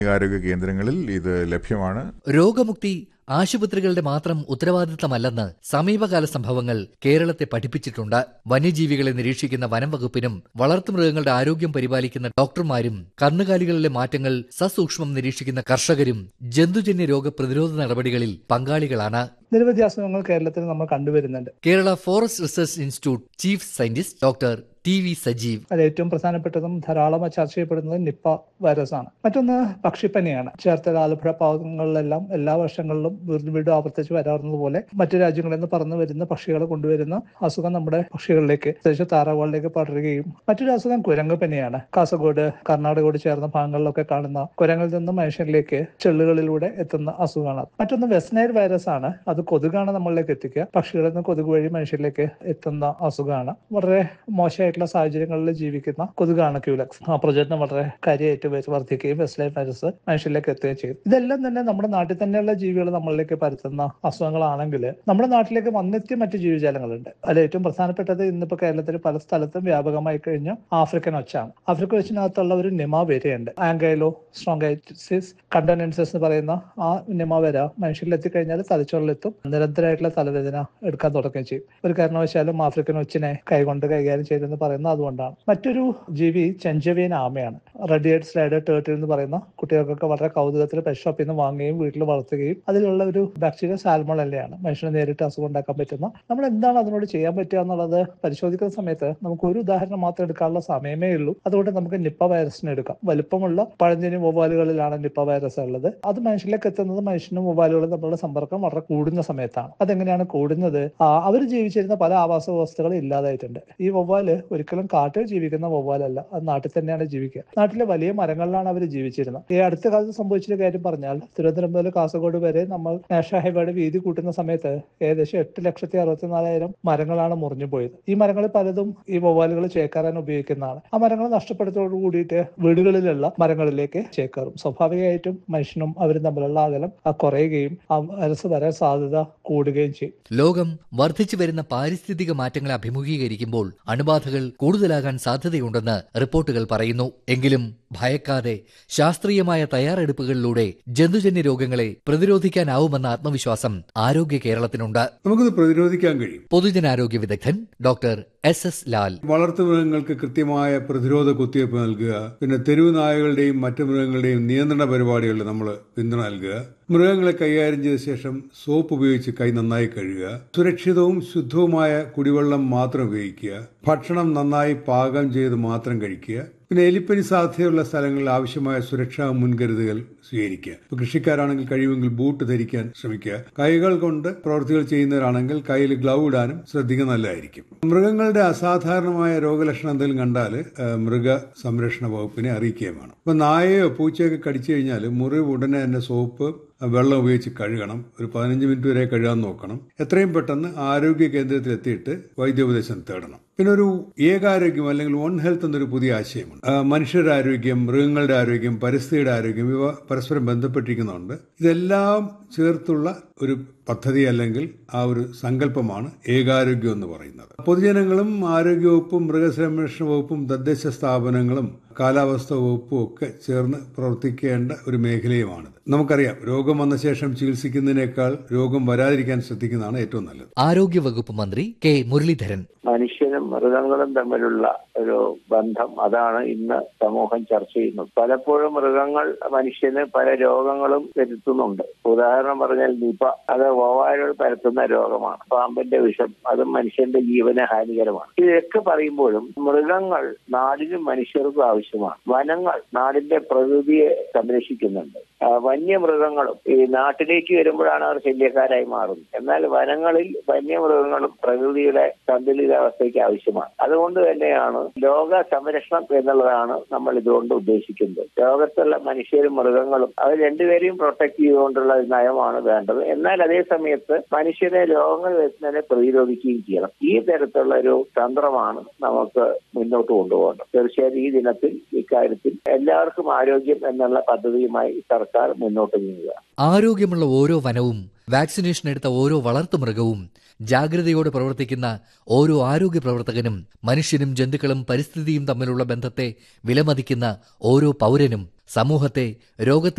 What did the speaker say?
ആരോഗ്യ കേന്ദ്രങ്ങളിൽ ഇത് ലഭ്യമാണ് രോഗമുക്തി ആശുപത്രികളുടെ മാത്രം ഉത്തരവാദിത്തമല്ലെന്ന് സമീപകാല സംഭവങ്ങൾ കേരളത്തെ പഠിപ്പിച്ചിട്ടുണ്ട് വന്യജീവികളെ നിരീക്ഷിക്കുന്ന വനം വകുപ്പിനും വളർത്തുമൃഗങ്ങളുടെ ആരോഗ്യം പരിപാലിക്കുന്ന ഡോക്ടർമാരും കന്നുകാലികളിലെ മാറ്റങ്ങൾ സസൂക്ഷ്മം നിരീക്ഷിക്കുന്ന കർഷകരും ജന്തുജന്യ രോഗ പ്രതിരോധ നടപടികളിൽ പങ്കാളികളാണ് നിരവധി അസുഖങ്ങൾ കേരളത്തിൽ നമ്മൾ കണ്ടുവരുന്നുണ്ട് Kerala forest research institute chief scientist doctor T V Sajeev അത് ഏറ്റവും പ്രധാനപ്പെട്ടതും ധാരാളം ചർച്ച ചെയ്യപ്പെടുന്നത് നിപ്പ വൈറസ് ആണ് മറ്റൊന്ന് പക്ഷിപ്പനിയാണ് ചേർത്തല ആലപ്പുഴ ഭാഗങ്ങളിലെല്ലാം എല്ലാ വർഷങ്ങളിലും വീണ്ടും വീണ്ടും ആവർത്തിച്ച് വരാറുന്നത് പോലെ മറ്റു രാജ്യങ്ങളിൽ നിന്ന് പറന്നു വരുന്ന പക്ഷികളെ കൊണ്ടുവരുന്ന അസുഖം നമ്മുടെ പക്ഷികളിലേക്ക് പ്രത്യേകിച്ച് താറാവുകളിലേക്ക് പടരുകയും മറ്റൊരു അസുഖം കുരങ്ങ് പനിയാണ് കാസർഗോഡ് കർണാടകയോട് ചേർന്ന ഭാഗങ്ങളിലൊക്കെ കാണുന്ന കുരങ്ങിൽ നിന്ന് മനുഷ്യരിലേക്ക് ചെള്ളുകളിലൂടെ എത്തുന്ന അസുഖമാണ് മറ്റൊന്ന് വെസ്റ്റ്നൈൽ വൈറസ് ആണ് അത് കൊതുകാണ് നമ്മളിലേക്ക് എത്തിക്കുക പക്ഷികളിൽ നിന്ന് കൊതുക് വഴി മനുഷ്യരിലേക്ക് എത്തുന്ന അസുഖമാണ് വളരെ മോശമായിട്ടുള്ള സാഹചര്യങ്ങളിൽ ജീവിക്കുന്ന കൊതുകാണ് ക്യൂലക്സ് ആ പ്രചരണം വളരെ കാര്യമായിട്ട് വ- വർദ്ധിക്കുകയും വെസ്റ്റ്ലൈൻ വൈറസ് മനുഷ്യരിലേക്ക് എത്തുകയും ചെയ്യും ഇതെല്ലാം തന്നെ നമ്മുടെ നാട്ടിൽ തന്നെയുള്ള ജീവികൾ നമ്മളിലേക്ക് പരത്തുന്ന അസുഖങ്ങളാണെങ്കിൽ നമ്മുടെ നാട്ടിലേക്ക് വന്നെത്തിയ മറ്റു ജീവജാലങ്ങളുണ്ട് അതിൽ ഏറ്റവും പ്രധാനപ്പെട്ടത് ഇന്നിപ്പോ കേരളത്തിൽ പല സ്ഥലത്തും വ്യാപകമായി കഴിഞ്ഞ ആഫ്രിക്കൻ ഒച്ചാണ് ആഫ്രിക്കൻ ഒച്ചിനകത്തുള്ള ഒരു നിമ വരയുണ്ട് ആംഗൈലോ സ്ട്രോങ്കൈറ്റിസിസ് കണ്ടോനൻസസ് എന്ന് പറയുന്ന ആ നിമ വര മനുഷ്യരിൽ എത്തിക്കഴിഞ്ഞാൽ തലച്ചോറിലെത്തും നിരന്തരമായിട്ടുള്ള തലവേദന എടുക്കാൻ തുടങ്ങുകയും ചെയ്യും ഒരു കാരണവശാലും ആഫ്രിക്കൻ ഒച്ചിനെ കൈകൊണ്ട് കൈകാര്യം ചെയ്തെന്ന് പറയുന്നത് അതുകൊണ്ടാണ് മറ്റൊരു ജീവി ചെഞ്ചവീൻ ആമയാണ് റെഡിയേറ്റ് സ്ലൈഡർ ടേർട്ടിൽ എന്ന് പറയുന്ന കുട്ടികൾക്കൊക്കെ വളരെ കൗതുകത്തിൽ പെറ്റ് ഷോപ്പിൽ നിന്ന് വാങ്ങുകയും വീട്ടിൽ വളർത്തുകയും അതിലുള്ള ഒരു ബാക്ടീരിയ സാൽമോളല്ലയാണ് മനുഷ്യന് നേരിട്ട് അസുഖം ഉണ്ടാക്കാൻ പറ്റുന്ന നമ്മൾ എന്താണ് അതിനോട് ചെയ്യാൻ പറ്റുക എന്നുള്ളത് പരിശോധിക്കുന്ന സമയത്ത് നമുക്ക് ഒരു ഉദാഹരണം മാത്രം എടുക്കാനുള്ള സമയമേ ഉള്ളൂ അതുകൊണ്ട് നമുക്ക് നിപ്പ വൈറസിന് എടുക്കാം വലുപ്പമുള്ള പഴഞ്ചിനി വവ്വാലുകളിലാണ് നിപ്പ വൈറസ് ഉള്ളത് അത് മനുഷ്യരിലേക്ക് എത്തുന്നത് മനുഷ്യനും വവ്വാലുകളും തമ്മിലുള്ള സമ്പർക്കം വളരെ കൂടുന്ന സമയത്താണ് അതെങ്ങനെയാണ് കൂടുന്നത് അവർ ജീവിച്ചിരുന്ന പല ആവാസ വ്യവസ്ഥകളും ഇല്ലാതായിട്ടുണ്ട് ഈ വവ്വാല് ഒരിക്കലും കാട്ടിൽ ജീവിക്കുന്ന വവ്വാലല്ല അത് നാട്ടിൽ തന്നെയാണ് ജീവിക്കുക നാട്ടിലെ വലിയ മരങ്ങളിലാണ് അവർ ജീവിച്ചിരുന്നത് ഈ അടുത്ത കാലത്ത് സംഭവിച്ചൊരു കാര്യം പറഞ്ഞാൽ തിരുവനന്തപുരം മുതൽ കാസർഗോഡ് വരെ നമ്മൾ നാഷണൽ ഹൈവേയുടെ വീതി കൂട്ടുന്ന സമയത്ത് ഏകദേശം എട്ട് ലക്ഷത്തി അറുപത്തിനാലായിരം മരങ്ങളാണ് മുറിഞ്ഞു പോയത് ഈ മരങ്ങളിൽ പലതും ഈ വവ്വാലുകൾ ചേക്കാറാൻ ഉപയോഗിക്കുന്നതാണ് ആ മരങ്ങൾ നഷ്ടപ്പെടുത്തോടു കൂടിയിട്ട് വീടുകളിലുള്ള മരങ്ങളിലേക്ക് ചേക്കാറും സ്വാഭാവികമായിട്ടും മനുഷ്യനും അവരും തമ്മിലുള്ള അകലം ആ കുറയുകയും ആ വൈറസ് വരാൻ സാധ്യത കൂടുകയും ചെയ്യും ലോകം വർദ്ധിച്ചു വരുന്ന പാരിസ്ഥിതിക മാറ്റങ്ങളെ അഭിമുഖീകരിക്കുമ്പോൾ അണുബാധകൾ കൂടുതലാകാൻ സാധ്യതയുണ്ടെന്ന് റിപ്പോർട്ടുകൾ പറയുന്നു എങ്കിലും ഭയക്കാതെ ശാസ്ത്രീയമായ തയ്യാറെടുപ്പുകളിലൂടെ ജന്തുജന്യ രോഗങ്ങളെ പ്രതിരോധിക്കാനാവുമെന്ന ആത്മവിശ്വാസം ആരോഗ്യ കേരളത്തിനുണ്ട് നമുക്കത് പ്രതിരോധിക്കാൻ കഴിയും പൊതുജനാരോഗ്യ വിദഗ്ധൻ ഡോക്ടർ എസ് എസ് ലാൽ വളർത്തുമൃഗങ്ങൾക്ക് കൃത്യമായ പ്രതിരോധ കുത്തിവയ്പ് നൽകുക പിന്നെ തെരുവ് നായകളുടെയും മറ്റു മൃഗങ്ങളുടെയും നിയന്ത്രണ പരിപാടികളിൽ നമ്മൾ പിന്തുണ നൽകുക മൃഗങ്ങളെ കൈകാര്യം ചെയ്ത ശേഷം സോപ്പ് ഉപയോഗിച്ച് കൈ നന്നായി കഴുകുക സുരക്ഷിതവും ശുദ്ധവുമായ കുടിവെള്ളം മാത്രം ഉപയോഗിക്കുക ഭക്ഷണം നന്നായി പാകം ചെയ്ത് മാത്രം കഴിക്കുക പിന്നെ എലിപ്പനി സാധ്യതയുള്ള സ്ഥലങ്ങളിൽ ആവശ്യമായ സുരക്ഷാ മുൻകരുതലുകൾ സ്വീകരിക്കുക ഇപ്പൊ കൃഷിക്കാരാണെങ്കിൽ കഴിയുമെങ്കിൽ ബൂട്ട് ധരിക്കാൻ ശ്രമിക്കുക കൈകൾ കൊണ്ട് പ്രവൃത്തികൾ ചെയ്യുന്നവരാണെങ്കിൽ കയ്യിൽ ഗ്ലൗ ഇടാനും ശ്രദ്ധിക്കുന്നത് നല്ലതായിരിക്കും മൃഗങ്ങളുടെ അസാധാരണമായ രോഗലക്ഷണം എന്തെങ്കിലും കണ്ടാൽ മൃഗ സംരക്ഷണ വകുപ്പിനെ അറിയിക്കുകയും വേണം ഇപ്പൊ നായയോ പൂച്ചയൊക്കെ കടിച്ചു കഴിഞ്ഞാൽ മുറിവ് ഉടനെ തന്നെ സോപ്പ് വെള്ളം ഉപയോഗിച്ച് കഴുകണം ഒരു പതിനഞ്ച് മിനിറ്റ് വരെ കഴുകാൻ നോക്കണം എത്രയും പെട്ടെന്ന് ആരോഗ്യ കേന്ദ്രത്തിൽ എത്തിയിട്ട് വൈദ്യോപദേശം തേടണം പിന്നെ ഒരു ഏകാരോഗ്യം അല്ലെങ്കിൽ വൺ ഹെൽത്ത് എന്നൊരു പുതിയ ആശയമുണ്ട് ആ, മനുഷ്യരുടെ ആരോഗ്യം മൃഗങ്ങളുടെ ആരോഗ്യം പരിസ്ഥിതിയുടെ ആരോഗ്യം ഇവ പരസ്പരം ബന്ധപ്പെട്ടിരിക്കുന്നുണ്ട് ഇതെല്ലാം ചേർത്തുള്ള ഒരു പദ്ധതി അല്ലെങ്കിൽ ആ ഒരു സങ്കല്പമാണ് ഏകാരോഗ്യം എന്ന് പറയുന്നത് പൊതുജനങ്ങളും ആരോഗ്യവകുപ്പും മൃഗസംരക്ഷണ വകുപ്പും തദ്ദേശ സ്ഥാപനങ്ങളും കാലാവസ്ഥ വകുപ്പും ഒക്കെ ചേർന്ന് പ്രവർത്തിക്കേണ്ട ഒരു മേഖലയുമാണിത് നമുക്കറിയാം രോഗം വന്ന ശേഷം ചികിത്സിക്കുന്നതിനേക്കാൾ രോഗം വരാതിരിക്കാൻ ശ്രദ്ധിക്കുന്നതാണ് ഏറ്റവും നല്ലത് ആരോഗ്യവകുപ്പ് മന്ത്രി കെ മുരളീധരൻ മനുഷ്യനും മൃഗങ്ങളും തമ്മിലുള്ള ഒരു ബന്ധം അതാണ് ഇന്ന് സമൂഹം ചർച്ച ചെയ്യുന്നത് പലപ്പോഴും മൃഗങ്ങൾ മനുഷ്യന് പല രോഗങ്ങളും വരുത്തുന്നുണ്ട് ഉദാഹരണം പറഞ്ഞാൽ നിപ അത് വവ്വാലുകൾ പരത്തുന്ന രോഗമാണ് പാമ്പിന്റെ വിഷം അത് മനുഷ്യന്റെ ജീവന് ഹാനികരമാണ് ഇതൊക്കെ പറയുമ്പോഴും മൃഗങ്ങൾ നാടിനും മനുഷ്യർക്കും ആവശ്യമാണ് വനങ്ങൾ നാടിന്റെ പ്രകൃതിയെ സംരക്ഷിക്കുന്നുണ്ട് ആ, വന്യമൃഗങ്ങളും ഈ നാട്ടിലേക്ക് വരുമ്പോഴാണ് അവർ ശല്യക്കാരായി മാറുന്നത് എന്നാൽ വനങ്ങളിൽ വന്യമൃഗങ്ങളും പ്രകൃതിയുടെ സന്തുലിതാവസ്ഥയ്ക്ക് ആവശ്യമാണ് അതുകൊണ്ട് തന്നെയാണ് ലോക സംരക്ഷണം എന്നുള്ളതാണ് നമ്മൾ ഇതുകൊണ്ട് ഉദ്ദേശിക്കുന്നത് ലോകത്തുള്ള മനുഷ്യരും മൃഗങ്ങളും അവർ രണ്ടുപേരെയും പ്രൊട്ടക്ട് ചെയ്തുകൊണ്ടുള്ള ഒരു നയമാണ് വേണ്ടത് എന്നാൽ അതേ സമയത്ത് മനുഷ്യരെ രോഗങ്ങൾ വരുന്നതിനെ പ്രതിരോധിക്കുകയും ചെയ്യണം ഈ തരത്തിലുള്ള ഒരു തന്ത്രമാണ് നമുക്ക് മുന്നോട്ട് കൊണ്ടുപോകേണ്ടത് തീർച്ചയായും ഈ ദിനത്തിൽ ഇക്കാര്യത്തിൽ എല്ലാവർക്കും ആരോഗ്യം എന്നുള്ള പദ്ധതിയുമായി സർക്കാർ മുന്നോട്ട് നീങ്ങുക ആരോഗ്യമുള്ള ഓരോ വനവും വാക്സിനേഷൻ എടുത്ത ഓരോ വളർത്തുമൃഗവും ജാഗ്രതയോടെ പ്രവർത്തിക്കുന്ന ഓരോ ആരോഗ്യ പ്രവർത്തകനും മനുഷ്യനും ജന്തുക്കളും പരിസ്ഥിതിയും തമ്മിലുള്ള ബന്ധത്തെ വിലമതിക്കുന്ന ഓരോ പൗരനും സമൂഹത്തെ രോഗത്തെ